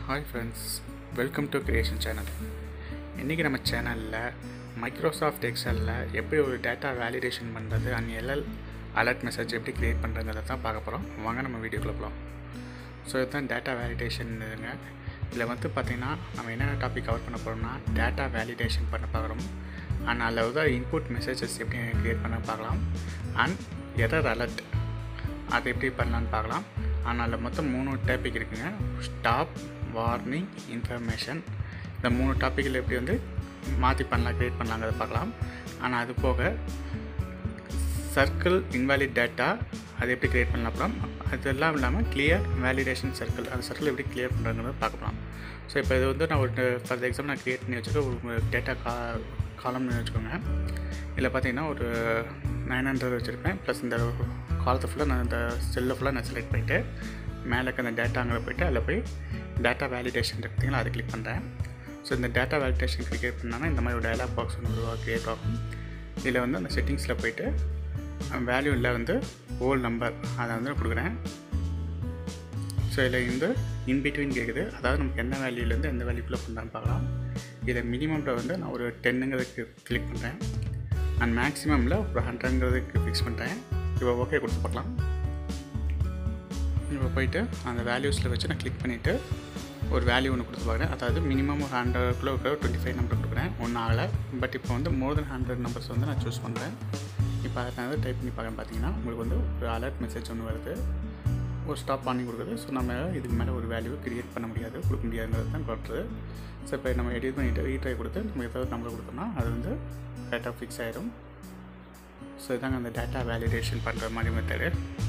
hi friends welcome to Creation channel இன்றைக்கி நம்ம சேனலில் மைக்ரோசாஃப்ட் எக்ஸலில் எப்படி ஒரு டேட்டா வேலிடேஷன் பண்ணுறது அண்ட் எல்எல் அலர்ட் மெசேஜ் எப்படி க்ரியேட் பண்ணுறதுங்கிறத தான் பார்க்க போகிறோம் வாங்க நம்ம வீடியோக்குள்ள போகலாம் ஸோ இதுதான் டேட்டா வேலிடேஷன் இதுங்க இதில் வந்து பார்த்திங்கன்னா நம்ம என்னென்ன டாபிக் கவர் பண்ண போகிறோம்னா டேட்டா வேலிடேஷன் பண்ண பார்க்குறோம் அண்ட் அதில் வந்து இன்புட் மெசேஜஸ் எப்படி க்ரியேட் பண்ண பார்க்கலாம் அண்ட் எரர் அலர்ட் அதை எப்படி பண்ணலான்னு பார்க்கலாம் ஆனால் மொத்தம் மூணு டாபிக் இருக்குங்க ஸ்டாப் வார்னிங் இன்ஃபர்மேஷன் இந்த மூணு டாப்பிக்கில் எப்படி வந்து மாற்றி பண்ணலாம் க்ரியேட் பண்ணலாங்கிறத பார்க்கலாம் ஆனால் அது போக சர்க்கிள் இன்வாலிட் டேட்டா அது எப்படி க்ரியேட் பண்ணலாம் அப்புறம் அது எல்லாம் இல்லாமல் கிளியர் வேலிடேஷன் சர்க்கிள் அந்த சர்க்கிள் எப்படி கிளியர் பண்ணுறதுங்கிறத பார்க்கலாம் ஸோ இப்போ இது வந்து நான் ஒரு ஃபார் எக்ஸாம்பிள் நான் க்ரியேட் பண்ணி வச்சுருக்க ஒரு டேட்டா கா காலம்னு வச்சுக்கோங்க இதில் பார்த்தீங்கன்னா ஒரு நைன் ஹண்ட்ரட் வச்சுருப்பேன் ப்ளஸ் இந்த காலத்தை ஃபுல்லாக நான் இந்த செல்லை ஃபுல்லாக நான் செலக்ட் பண்ணிவிட்டு மேலே இருக்க அந்த டேட்டாங்கிற போயிட்டு அதில் போய் டேட்டா வேலிடேஷன் பார்த்தீங்களா அதை கிளிக் பண்ணுறேன் ஸோ இந்த டேட்டா வேலிடேஷன் கிளிக் பண்ணாங்கன்னா இந்த மாதிரி ஒரு டயலாக் பாக்ஸ் ஒன்று உருவா க்ரியேட் ஆகும் இதில் வந்து அந்த செட்டிங்ஸில் போயிட்டு வேல்யூவில் வந்து ஹோல் நம்பர் அதை வந்து நான் கொடுக்குறேன் ஸோ இதில் வந்து இன்பிட்வீன் கேட்குது அதாவது நமக்கு என்ன வேல்யூலேருந்து எந்த வேல்யூக்குள்ளே பண்ணலான்னு பார்க்கலாம் இதில் மினிமமில் வந்து நான் ஒரு டென்னுங்கிறதுக்கு கிளிக் பண்ணுறேன் அண்ட் மேக்ஸிமமில் ஒரு ஹண்ட்ரட்ங்கிறதுக்கு ஃபிக்ஸ் பண்ணுறேன் இப்போ ஓகே கொடுத்து பார்க்கலாம் இப்போ போயிட்டு அந்த வேல்யூஸில் வச்சு நான் கிளிக் பண்ணிவிட்டு ஒரு வேல்யூ ஒன்று கொடுத்து பார்க்குறேன் அதாவது மினிமம் ஒரு ஹண்ட்ரட்குள்ளே இருக்கிற டுவெண்ட்டி ஃபைவ் நம்பர் கொடுக்குறேன் ஒன்றும் ஆகலை பட் இப்போ வந்து மோர் தென் ஹண்ட்ரட் நம்பர்ஸ் வந்து நான் சூஸ் பண்ணுறேன் இப்போ அதை நான் வந்து டைப் பண்ணி பார்க்குறேன் பார்த்தீங்கன்னா உங்களுக்கு வந்து ஒரு அலர்ட் மெசேஜ் ஒன்று வருது ஒரு ஸ்டாப் பண்ணி கொடுக்குது ஸோ நம்ம இதுக்கு மேலே ஒரு வேல்யூ கிரியேட் பண்ண முடியாது கொடுக்க முடியாதுங்கிறது தான் கொடுத்துரு ஸோ இப்போ நம்ம எடிட் பண்ணிவிட்டு ரீட்ரை கொடுத்து நம்ம ஏதாவது நம்பர் கொடுத்தோம்னா அது வந்து கரெக்டாக ஃபிக்ஸ் ஆகிடும் ஸோ இதாங்க அந்த டேட்டா வேலிடேஷன் பண்ணுற மாதிரி மெத்தடு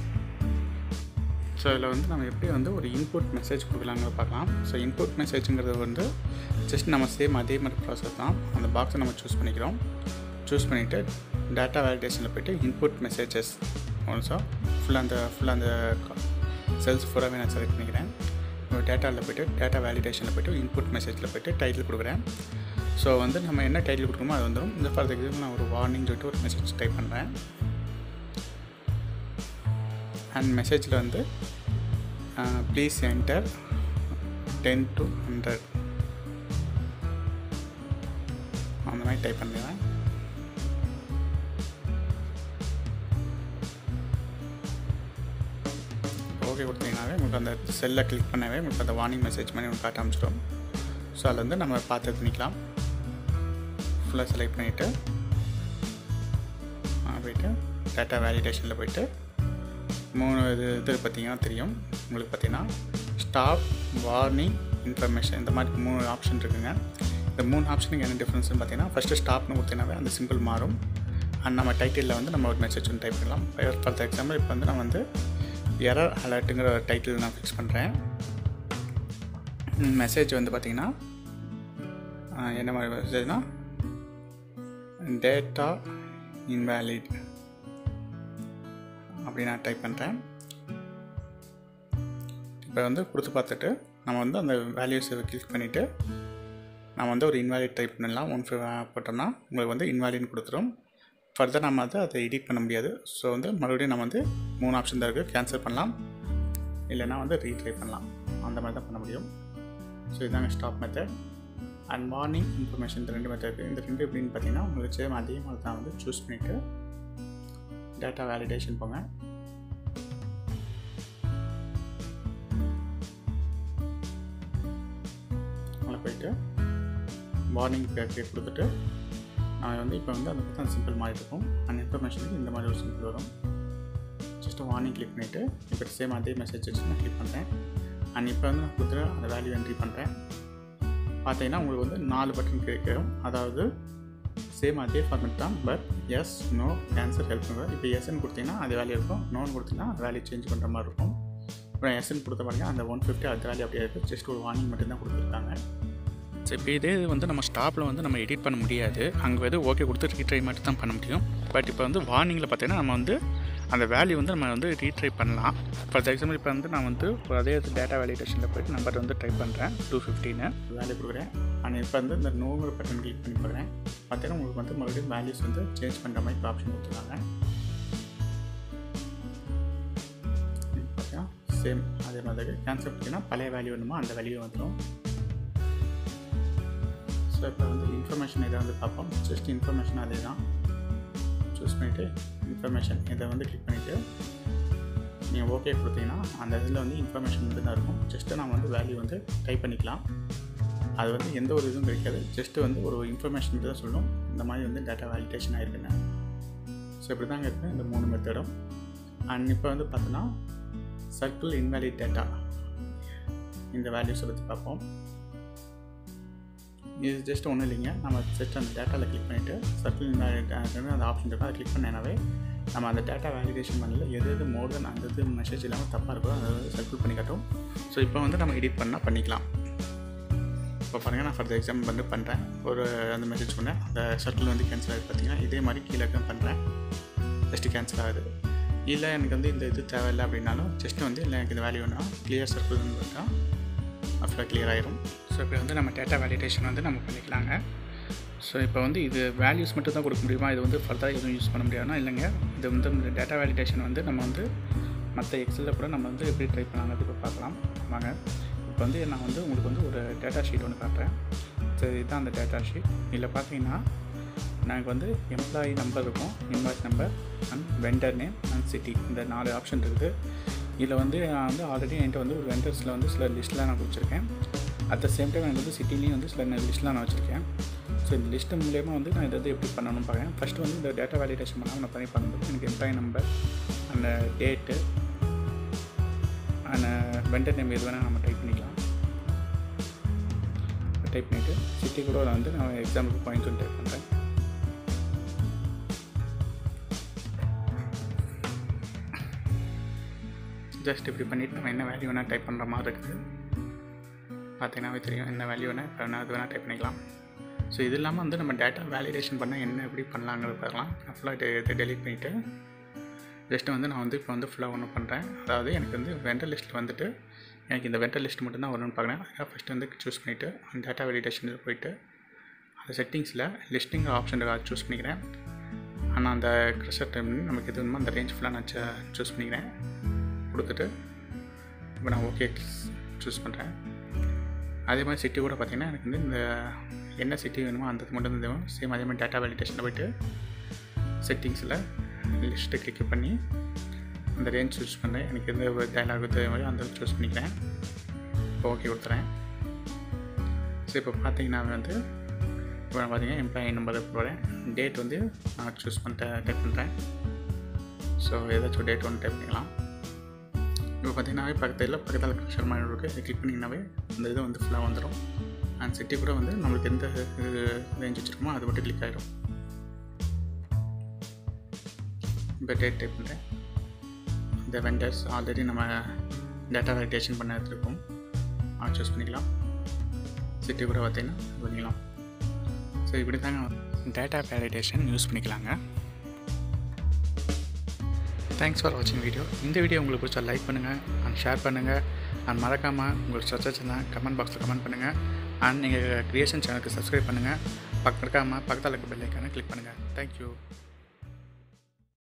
ஸோ இதில் வந்து நம்ம எப்படி வந்து ஒரு இன்புட் மெசேஜ் கொடுக்கலாங்கிறத பார்க்கலாம் ஸோ இன்புட் மெசேஜுங்கிறது வந்து ஜஸ்ட் நம்ம சேம் அதே மாதிரி ப்ராசஸ் தான் அந்த பாக்ஸை நம்ம சூஸ் பண்ணிக்கிறோம் சூஸ் பண்ணிவிட்டு டேட்டா வேலிடேஷனில் போய்ட்டு இன்புட் மெசேஜஸ் ஆல்சோ ஃபுல்லாக அந்த ஃபுல்லாக அந்த செல்ஸ் ஃபுல்லாகவே நான் செலக்ட் பண்ணிக்கிறேன் ஒரு டேட்டாவில் போய்ட்டு டேட்டா வேலிடேஷனில் போய்ட்டு இன்புட் மெசேஜில் போய்ட்டு டைட்டில் கொடுக்குறேன் ஸோ வந்து நம்ம என்ன டைட்டில் கொடுக்குறோமோ அது வந்துடும் இந்த ஃபார் எக்ஸாம்பிள் நான் ஒரு வார்னிங் சொல்லிட்டு ஒரு மெசேஜ் டைப் பண்ணுறேன் அண்ட் மெசேஜில் வந்து please enter ten to hundred அந்த மாதிரி டைப் பண்ணுறேன் ஓகே கொடுத்தீங்கன்னாவே உங்களுக்கு அந்த செல்லை கிளிக் பண்ணவே உங்களுக்கு அந்த வார்னிங் மெசேஜ் மாதிரி உங்களுக்கு காட்ட ஆரம்பிச்சிடும் ஸோ அதில் வந்து நம்ம பார்த்து பண்ணிக்கலாம் ஃபுல்லாக செலக்ட் பண்ணிவிட்டு போயிட்டு டேட்டா வேலிடேஷனில் போயிட்டு மூணு இது இது பார்த்தீங்கன்னா தெரியும் உங்களுக்கு பார்த்தீங்கன்னா ஸ்டாப் வார்னிங் இன்ஃபர்மேஷன் இந்த மாதிரி மூணு ஆப்ஷன் இருக்குங்க இந்த மூணு ஆப்ஷனுக்கு என்ன டிஃப்ரென்ஸ்னு பார்த்தீங்கன்னா ஃபஸ்ட்டு ஸ்டாப்னு கொடுத்தீங்கன்னாவே அந்த சிம்பிள் மாறும் அண்ட் நம்ம டைட்டிலில் வந்து நம்ம ஒரு மெசேஜ் ஒன்று டைப் பண்ணலாம் ஃபார் எக்ஸாம்பிள் இப்போ வந்து நான் வந்து எரர் அலர்ட்டுங்கிற ஒரு டைட்டில் நான் ஃபிக்ஸ் பண்ணுறேன் மெசேஜ் வந்து பார்த்திங்கன்னா என்ன மாதிரி மெசேஜ்னா டேட்டா இன்வேலிட் அப்படி நான் டைப் பண்ணுறேன் இப்போ வந்து கொடுத்து பார்த்துட்டு நம்ம வந்து அந்த வேல்யூஸை கிளிக் பண்ணிவிட்டு நம்ம வந்து ஒரு இன்வாலிட் டைப் பண்ணலாம் ஒன் போட்டோம்னா உங்களுக்கு வந்து இன்வாலிட்னு கொடுத்துரும் ஃபர்தர் நம்ம வந்து அதை எடிட் பண்ண முடியாது ஸோ வந்து மறுபடியும் நம்ம வந்து மூணு ஆப்ஷன் தான் இருக்குது கேன்சல் பண்ணலாம் இல்லைனா வந்து ரீட்ரை பண்ணலாம் அந்த மாதிரி தான் பண்ண முடியும் ஸோ இதாங்க stop method and warning information இந்த ரெண்டு மெத்தட் இருக்குது இந்த ரெண்டு எப்படின்னு பார்த்தீங்கன்னா உங்களுக்கு சேம் அதே மாதிரி தான் வந்து சூஸ் பண்ணிவிட்டு டேட்டா வேலிடேஷன் போங்க அதில் போயிட்டு வார்னிங் பேக்கே கொடுத்துட்டு நான் வந்து இப்போ வந்து அந்த பக்கம் சிம்பிள் மாதிரி இருக்கும் அந்த இன்ஃபர்மேஷனுக்கு இந்த மாதிரி ஒரு சிம்பிள் வரும் ஜஸ்ட்டு வார்னிங் கிளிக் பண்ணிவிட்டு இப்போ சேம் அதே மெசேஜ் வச்சு நான் கிளிக் பண்ணுறேன் அண்ட் இப்போ வந்து நான் கொடுத்துட்டு அந்த வேல்யூ என்ட்ரி பண்ணுறேன் பார்த்தீங்கன்னா உங்களுக்கு வந்து நாலு பட்டன் கிடைக்கும் அதாவது சேம் அதே ஃபார்மெட் தான் but yes no cancel help பண்ணுறது இப்போ எஸ்ன்னு கொடுத்தீங்கன்னா அது வேல்யூ இருக்கும் நோன்னு கொடுத்தீங்கன்னா வேல்யூ சேஞ்ச் பண்ணுற மாதிரி இருக்கும் இப்போ எஸ்ன்னு கொடுத்த பாருங்க அந்த ஒன் ஃபிஃப்டி அது வேல்யூ அப்படியே இருக்குது ஜஸ்ட் ஒரு வார்னிங் மட்டும்தான் கொடுத்துருக்காங்க ஸோ இப்போ இதே வந்து நம்ம ஸ்டாப்பில் வந்து நம்ம எடிட் பண்ண முடியாது அங்கே வந்து ஓகே கொடுத்து ரீட்ரை மட்டும் தான் பண்ண முடியும் பட் இப்போ வந்து வார்னிங்கில் பார்த்தீங்கன்னா நம்ம வந்து அந்த வேல்யூ வந்து நம்ம வந்து ரீட்ரை பண்ணலாம் ஃபார் எக்ஸாம்பிள் இப்போ வந்து நான் வந்து அதே டேட்டா வேலிடேஷனில் போய்ட்டு நம்பர் வந்து டைப் பண்ணுறேன் டூ ஃபிஃப்டின்னு வேல்யூ கொடுக்குறேன் ஆனால் இப்போ வந்து இந்த நோங்கிற பட்டன் கிளிக் பண்ணி பார்க்குறேன் பார்த்தீங்கன்னா உங்களுக்கு வந்து மறுபடியும் வேல்யூஸ் வந்து சேஞ்ச் பண்ணுற மாதிரி இப்போ ஆப்ஷன் கொடுத்துருக்காங்க பார்த்தீங்கன்னா சேம் அதே மாதிரி கேன்சல் பண்ணிங்கன்னா பழைய வேல்யூ வேணுமோ அந்த வேல்யூ வந்துடும் ஸோ இப்போ வந்து இன்ஃபர்மேஷன் இதை வந்து பார்ப்போம் ஜஸ்ட் இன்ஃபர்மேஷன் அதே தான் சூஸ் பண்ணிவிட்டு இன்ஃபர்மேஷன் இதை வந்து கிளிக் பண்ணிவிட்டு நீங்கள் ஓகே கொடுத்தீங்கன்னா அந்த இதில் வந்து இன்ஃபர்மேஷன் மட்டும் தான் இருக்கும் ஜஸ்ட்டு நம்ம வந்து வேல்யூ வந்து டைப் பண்ணிக்கலாம் அது வந்து எந்த ஒரு இதுவும் கிடைக்காது ஜஸ்ட்டு வந்து ஒரு இன்ஃபர்மேஷன் மட்டும் தான் சொல்லும் இந்த மாதிரி வந்து டேட்டா வேலிடேஷன் ஆகிருக்குன்னு ஸோ இப்படி தாங்க இருக்குது இந்த மூணு மெத்தடும் அண்ட் இப்போ வந்து பார்த்தோன்னா சர்க்கிள் இன்வேலிட் டேட்டா இந்த வேல்யூஸை பற்றி பார்ப்போம் இது ஜஸ்ட் ஒன்றும் இல்லைங்க நம்ம ஜஸ்ட் அந்த டேட்டாவில் கிளிக் பண்ணிவிட்டு சர்க்கிள் இன்வேலிட் அந்த ஆப்ஷன் இருக்கும் அதை கிளிக் பண்ணேனாவே நம்ம அந்த டேட்டா வேலிடேஷன் பண்ணல எது எது மோர் தென் அந்த இது மெசேஜ் இல்லாமல் தப்பாக இருக்கோ அதை வந்து சர்க்கிள் பண்ணி காட்டும் ஸோ இப்போ வந்து நம்ம எடிட் பண்ணால் பண்ணிக்கலாம் இப்போ பாருங்கள் நான் ஃபார் எக்ஸாம்பிள் வந்து பண்ணுறேன் ஒரு அந்த மெசேஜ் பண்ணேன் அந்த சர்க்கிள் வந்து கேன்சல் ஆகுது பார்த்தீங்கன்னா இதே மாதிரி கீழே பண்ணுறேன் ஜஸ்ட்டு கேன்சல் ஆகுது இல்லை எனக்கு வந்து இந்த இது தேவையில்லை அப்படின்னாலும் ஜஸ்ட் வந்து இல்லை எனக்கு இந்த வேல்யூ வேணும் கிளியர் சர்க்கிள்னு பார்த்தா ஃபுல்லாக கிளியர் ஆயிரும் ஸோ இப்போ வந்து நம்ம டேட்டா வேலிடேஷன் வந்து நம்ம பண்ணிக்கலாங்க ஸோ இப்போ வந்து இது வேல்யூஸ் மட்டும் தான் கொடுக்க முடியுமா இது வந்து ஃபர்தராக எதுவும் யூஸ் பண்ண முடியாதுன்னா இல்லைங்க இது வந்து இந்த டேட்டா வேலிடேஷன் வந்து நம்ம வந்து மற்ற எக்ஸலில் கூட நம்ம வந்து எப்படி ட்ரை பண்ணலாங்கிறது இப்போ பார்க்கலாம் வாங்க இப்போ வந்து நான் வந்து உங்களுக்கு வந்து ஒரு டேட்டா ஷீட் ஒன்று காட்டுறேன் ஸோ இதுதான் அந்த டேட்டா ஷீட் இதில் பார்த்தீங்கன்னா எனக்கு வந்து எம்ப்ளாயி நம்பர் இருக்கும் invoice number and vendor name and city இந்த நாலு ஆப்ஷன் இருக்குது இதில் வந்து நான் வந்து ஆல்ரெடி என்கிட்ட வந்து ஒரு வெண்டர்ஸில் வந்து சில லிஸ்ட்லாம் நான் வச்சுருக்கேன் அட் த சேம் டைம் எனக்கு வந்து சிட்டிலையும் வந்து சில லிஸ்ட்லாம் நான் வச்சுருக்கேன் ஸோ இந்த லிஸ்ட்டு மூலயமா வந்து நான் இதை வந்து எப்படி பண்ணணும்னு பார்க்குறேன் ஃபஸ்ட்டு வந்து இந்த டேட்டா வேலிடேஷன் பண்ணாமல் நான் பண்ணி பார்க்கும்போது எனக்கு எம்ப்ளாயி நம்பர் அந்த டேட்டு அந்த வெண்டர் நேம் எது வேணால் நம்ம டைப் பண்ணிக்கலாம் டைப் பண்ணிவிட்டு சிட்டி கூட நான் வந்து நான் எக்ஸாம்பிள் பாயிண்ட் ஒன்று டைப் பண்ணுறேன் ஜஸ்ட் இப்படி பண்ணிவிட்டு நம்ம என்ன வேல்யூ வேணால் டைப் பண்ணுற மாதிரி இருக்குது பார்த்தீங்கன்னாவே தெரியும் என்ன வேல்யூ வேணால் இப்போ வேணால் அது வேணால் டைப் பண்ணிக்கலாம் ஸோ இது இல்லாமல் வந்து நம்ம டேட்டா வேலிடேஷன் பண்ணால் என்ன எப்படி பண்ணலாங்கிறது பார்க்கலாம் நான் ஃபுல்லாக இதை டெலிட் பண்ணிவிட்டு ஜஸ்ட்டு வந்து நான் வந்து இப்போ வந்து ஃபுல்லாக ஒன்று பண்ணுறேன் அதாவது எனக்கு வந்து வெண்டர் லிஸ்ட்டில் வந்துட்டு எனக்கு இந்த வெண்டர் லிஸ்ட் மட்டும் தான் வரும்னு பார்க்குறேன் அதான் ஃபஸ்ட்டு வந்து சூஸ் பண்ணிவிட்டு அந்த டேட்டா வேலிடேஷனில் போயிட்டு அந்த செட்டிங்ஸில் லிஸ்டிங் ஆப்ஷன் அதை சூஸ் பண்ணிக்கிறேன் ஆனால் அந்த க்ரெஷர் டைம் நமக்கு எது வேணுமோ அந்த ரேஞ்ச் ஃபுல்லாக நான் சூஸ் பண்ணிக்கிறேன் கொடுத்துட்டு இப்போ நான் ஓகே சூஸ் பண்ணுறேன் அதே மாதிரி சிட்டி கூட பார்த்திங்கன்னா எனக்கு வந்து இந்த என்ன சிட்டி வேணுமோ அந்த மட்டும் தான் தேவை சேம் அதே மாதிரி டேட்டா வேலிடேஷனில் போய்ட்டு செட்டிங்ஸில் லிஸ்ட்டு கிளிக் பண்ணி அந்த ரேஞ்ச் சூஸ் பண்ணுறேன் எனக்கு எந்த டைலாக் தேவையோ அந்த சூஸ் பண்ணிக்கிறேன் இப்போ ஓகே கொடுத்துறேன் ஸோ இப்போ பார்த்தீங்கன்னா வந்து இப்போ நான் பார்த்தீங்கன்னா எம்ப்ளாயி நம்பர் போகிறேன் டேட் வந்து நான் சூஸ் பண்ணிட்டு டைப் பண்ணுறேன் ஸோ ஏதாச்சும் டேட் ஒன்று டைப் பண்ணிக்கலாம் இப்போ பார்த்தீங்கன்னாவே பக்கத்தில் பக்கத்தில் க்ரஷர் மாதிரி இருக்குது அதை கிளிக் பண்ணிங்கனாவே அந்த இது வந்து ஃபுல்லாக வந்துடும் அண்ட் சிட்டி கூட வந்து நம்மளுக்கு எந்த இது ரேஞ்ச் வச்சுருக்கோமோ அது மட்டும் கிளிக் ஆகிடும் இப்போ டேட் டைப் பண்ணுறேன் இந்த வெண்டர்ஸ் ஆல்ரெடி நம்ம டேட்டா வேலிடேஷன் பண்ண எடுத்துருக்கோம் அதை சூஸ் பண்ணிக்கலாம் சிட்டி கூட பார்த்தீங்கன்னா பண்ணிக்கலாம் ஸோ இப்படி தாங்க டேட்டா வேலிடேஷன் யூஸ் பண்ணிக்கலாங்க தேங்க்ஸ் ஃபார் வாட்சிங் வீடியோ இந்த வீடியோ உங்களுக்கு பிடிச்சா லைக் பண்ணுங்கள் அண்ட் ஷேர் பண்ணுங்கள் அண்ட் மறக்காமல் உங்களுக்கு சர்ச்சா கமெண்ட் பாக்ஸில் கமெண்ட் பண்ணுங்கள் அண்ட் நீங்கள் க்ரியேஷன் சேனலுக்கு சப்ஸ்கிரைப் பண்ணுங்கள் பக்கம் இருக்காமல் பக்கத்தில் இருக்க பெல் ஐக்கானை கிளிக் பண்ணுங்கள் தேங்க்யூ